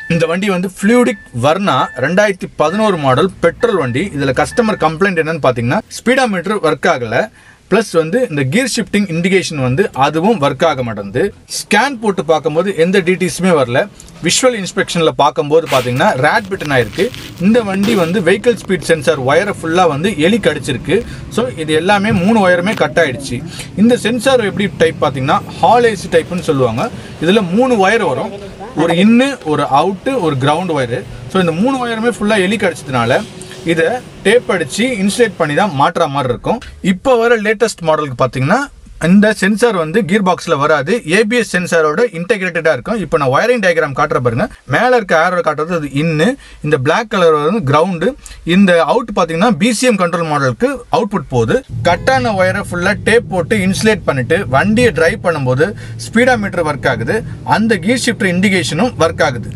இந்த வண்டி வந்து ஃப்ளூடிக் வர்ணா ரெண்டாயிரத்தி பதினோரு மாடல் பெட்ரோல் வண்டி இதில் கஸ்டமர் கம்ப்ளைண்ட் என்னன்னு பார்த்தீங்கன்னா ஸ்பீடாமீட்டர் ஒர்க் ஆகலை ப்ளஸ் வந்து இந்த கியர் ஷிஃப்டிங் இண்டிகேஷன் வந்து அதுவும் ஒர்க் ஆக மாட்டேங்குது ஸ்கேன் போட்டு பார்க்கும்போது எந்த டீட்டெயில்ஸுமே வரல விஷுவல் இன்ஸ்பெக்ஷனில் பார்க்கும்போது பார்த்தீங்கன்னா ரேட் பிட்டன் ஆயிருக்கு இந்த வண்டி வந்து வெஹிக்கிள் ஸ்பீட் சென்சார் ஒயரை ஃபுல்லாக வந்து எலி கடிச்சிருக்கு ஸோ இது எல்லாமே மூணு ஒயருமே கட் ஆயிடுச்சு இந்த சென்சார் எப்படி டைப் பார்த்தீங்கன்னா ஹால் ஏசி டைப்னு சொல்லுவாங்க இதில் மூணு ஒயர் வரும் ஒரு இன்னு ஒரு அவுட்டு ஒரு கிரவுண்ட் ஒயரு ஸோ இந்த மூணு ஒயருமே ஃபுல்லாக எலி கடிச்சதுனால இதை டேப் அடிச்சு இன்சுலேட் பண்ணி தான் மாட்டுற மாதிரி இருக்கும் இப்போ வர லேட்டஸ்ட் மாடலுக்கு பார்த்தீங்கன்னா இந்த சென்சார் வந்து கியர் பாக்ஸில் வராது ஏபிஎஸ் சென்சாரோட இன்டெகிரேட்டடாக இருக்கும் இப்போ நான் ஒயரிங் டயக்ராம் காட்டுற பாருங்க மேலே இருக்க ஆரோ காட்டுறது அது இன்னு இந்த பிளாக் கலர் வந்து கிரவுண்டு இந்த அவுட் பார்த்தீங்கன்னா பிசிஎம் கண்ட்ரோல் மாடலுக்கு அவுட்புட் போகுது கட்டான ஒயரை ஃபுல்லாக டேப் போட்டு இன்சுலேட் பண்ணிட்டு வண்டியை டிரைவ் பண்ணும்போது ஸ்பீடா மீட்டர் ஒர்க் ஆகுது அந்த கியர் ஷிஃப்டர் இண்டிகேஷனும் ஒர்க் ஆகுது